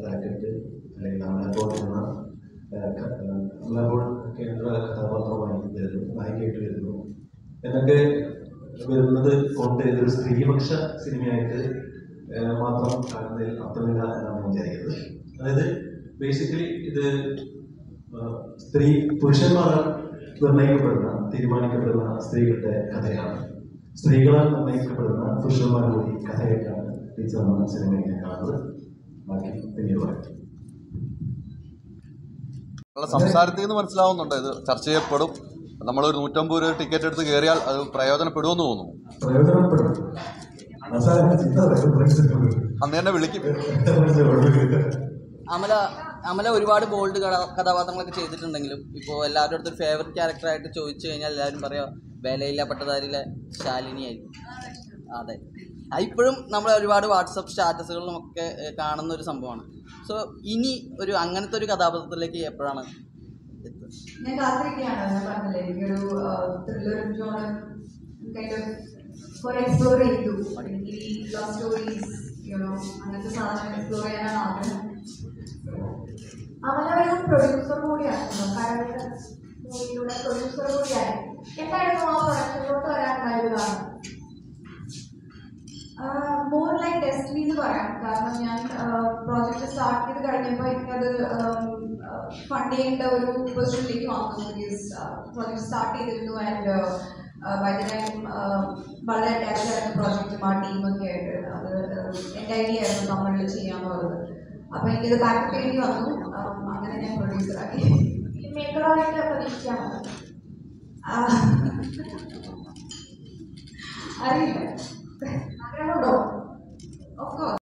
തലക്കെട്ട് അല്ലെങ്കിൽ നമ്മളെപ്പോൾ എന്ന ഏഹ്, ക- ഏഹ്, നമ്മളെപ്പോൾ കേന്ദ്ര കഥാപാത്രമായി വരുന്നു നായികയായിട്ട് വരുന്നു എന്നൊക്കെ വരുന്നത് കൊണ്ട് ഇതൊരു സ്ത്രീപക്ഷ സിനിമയായിട്ട് ഏഹ്, മാത്രം കാണുന്നതിൽ അർത്ഥമില്ല എന്നാണ് ഞാൻ വിചാരിക്കുന്നത് അതായത് ബേസിക്കലി ഇത് ഏഹ്, സ്ത്രീ പുരുഷന്മാരാൽ നിർണ്ണയിക്കപ്പെടുന്ന തീരുമാനിക്കപ്പെടുന്ന സ്ത്രീകളുടെ കഥയാണ് സ്ത്രീകളാൽ നിർണ്ണയിക്കപ്പെടുന്ന പുരുഷന്മാർ കൂടി കഥയായിട്ടാണ് ടീച്ചർ എന്ന സിനിമയെ ഞാൻ കാണുന്നത് ബാക്കി പിന്നീട് പറയാം നിങ്ങളുടെ സംസാരത്തിൽ നിന്ന് മനസ്സിലാവുന്നുണ്ട് ഇത് ചർച്ച ചെയ്യപ്പെടും നമ്മളൊരു നൂറ്റമ്പത് രൂപ ടിക്കറ്റ് എടുത്ത് കയറിയാൽ അത് പ്രയോജനപ്പെടുമെന്ന് തോന്നുന്നു പ്രയോജനപ്പെടും അവസാനം ചിന്ത വരും പ്രയോജനപ്പെടും. അന്ന് തന്നെ വിളിക്കും അമല അമല ഒരുപാട് ബോൾഡ് കഥാപാത്രങ്ങളൊക്കെ ചെയ്തിട്ടുണ്ടെങ്കിലും ഇപ്പോൾ എല്ലാവരുടെ അടുത്തും ഫേവററ്റ് ക്യാരക്ടറായിട്ട് ചോദിച്ചു കഴിഞ്ഞാൽ എല്ലാവരും പറയാം വേലയില്ല പട്ടതാരിലെ ശാലിനി ആയിരിക്കും അതെ അത് ഇപ്പോഴും നമ്മൾ ഒരുപാട് വാട്സപ്പ് സ്റ്റാറ്റസുകളിലും ഒക്കെ ഏഹ്, കാണുന്ന ഒരു സംഭവമാണ് സോ ഇനി ഒരു അങ്ങനത്തെ ഒരു കഥാപാത്രത്തിലേക്ക് എപ്പോഴാണ് എത്തുക ഞാൻ കാത്തിരിക്കുകയാണ് ഞാൻ പറഞ്ഞില്ലേ എനിക്കൊരു ത്രില്ലർ ജോണർ കൈൻഡ് ഓഫ് കുറെ എക്സ്പ്ലോർ ചെയ്തു അല്ലെങ്കിൽ ലവ് സ്റ്റോറീസ് യുനോ അങ്ങനത്തെ സാധനം എക്സ്പ്ലോർ ചെയ്യാനാണ് ആഗ്രഹം അവനെ ഒരു പ്രൊഡ്യൂസർ കൂടിയാണ് കരയുടെ മൂവിയിലൂടെ പ്രൊഡ്യൂസർ കൂടിയായി എന്തായിരുന്നു ആ പ്രൊഡക്ഷനിലോട്ട് വരാനുണ്ടായ ഒരു കാരണം മോർ ലൈക്ക് ഡെസ്റ്റിനി എന്ന് പറയാം കാരണം ഞാൻ പ്രോജക്റ്റ് സ്റ്റാർട്ട് ചെയ്ത് കഴിഞ്ഞപ്പോൾ എനിക്കത് ഫണ്ട് ചെയ്യേണ്ട ഒരു പൊസിഷനിലേക്ക് വന്നു ബിക്കോസ് പ്രോജക്റ്റ് സ്റ്റാർട്ട് ചെയ്തിരുന്നു ആൻഡ് ബൈ ദ ടൈം വളരെ അറ്റാച്ച്ഡ് ആയിരുന്ന പ്രോജക്റ്റും ആ ടീമൊക്കെ ആയിട്ട് അത് എൻ്റെ ഐഡിയ ആയിരുന്നു തമിഴിൽ ചെയ്യാന്നുള്ളത് അപ്പോൾ എനിക്കത് ബാക്കപ്പ് ചെയ്യേണ്ടി വന്നു um, അങ്ങനെ ഞാൻ പ്രൊഡ്യൂസറാക്കി മേക്കറായിട്ട് പ്രതീക്ഷിക്കാൻ അറിയില്ല ആഗ്രഹമുണ്ടോ ഓഫ് കോഴ്സ്